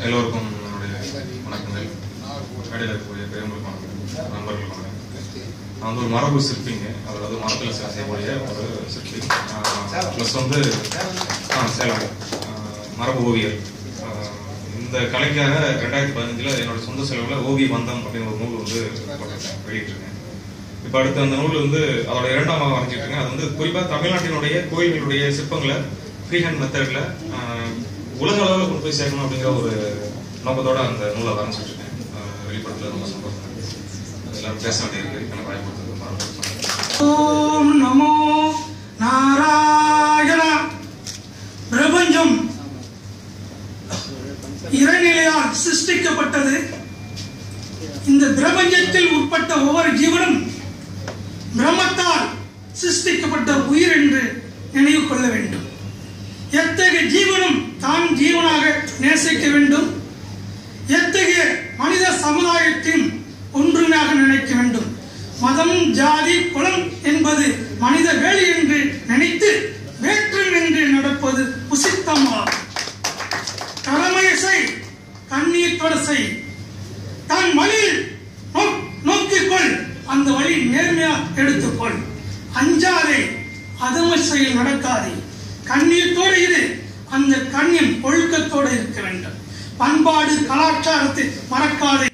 எல்லோருக்கும் என்னுடைய வணக்கங்கள் மேடையில் இருக்கக்கூடிய பெரியவங்களுக்கு வணக்கம் நண்பர்கள் வணக்கம் நான் வந்து ஒரு மரபு சிற்பிங்க அதாவது மரத்தில் சிலை செய்யக்கூடிய ஒரு சிற்பி ப்ளஸ் வந்து ஆ சேலம் ஆஹ் மரபு ஓவியர் ஆஹ் இந்த கலைக்காக ரெண்டாயிரத்தி பதினஞ்சில் என்னோட சொந்த செலவில் ஓவிய பந்தம் அப்படின்னு ஒரு நூல் வந்து போட்டிருக்கேன் வெளியிட்டிருக்கேன் இப்போ அடுத்து அந்த நூல் வந்து அதோட இரண்டாம் பாகம் வரைஞ்சிட்டு இருக்கேன் அது வந்து குறிப்பாக தமிழ்நாட்டினுடைய கோயில்களுடைய சிற்பங்களை ஃப்ரீ ஹேண்ட் மெத்தடில் உலக அளவில் கொண்டு போய் சேர்க்கணும் அப்படிங்கிற ஒரு நோக்கத்தோட அந்த நூலை வரைஞ்சிட்டு இருக்கேன் ஆஹ் வெளிப்படுத்தல ரொம்ப சந்தோஷம் அது எல்லாரும் பேச வேண்டியிருக்கு எனக்கு வாய்ப்பு கொடுத்தது மறந்து ஓம் நமோ நாராயண பிரபஞ்சம் இறைநிலையால் சிருஷ்டிக்கப்பட்டது இந்த பிரபஞ்சத்தில் உட்பட்ட ஒவ்வொரு ஜீவனும் பிரம்மத்தால் சிருஷ்டிக்கப்பட்ட உயிர் என்று நினைவு கொள்ள வேண்டும் எத்தகைய ஜீவனும் தான் ஜீவனாக நேசிக்க வேண்டும் எத்தகைய மனித சமுதாயத்தின் ஒன்றுமையாக நினைக்க வேண்டும் மதம் ஜாதி குலம் என்பது மனித வேலை என்று நினைத்து வேற்றம் என்று நடப்பது உசித்தமாகும் கடமையை செய் கண்ணீர் தொட செய் தன் வழியில் நோக்- நோக்கிக்கொள் அந்த வழி நேர்மையா எடுத்துக்கொள் அஞ்சாதே அதம செயல் நடக்காதே கண்ணீர்த்தோடு இரு அந்த கண்ணியம் ஒழுக்கத்தோடு இருக்க வேண்டும் பண்பாடு கலாச்சாரத்தை மறக்காதே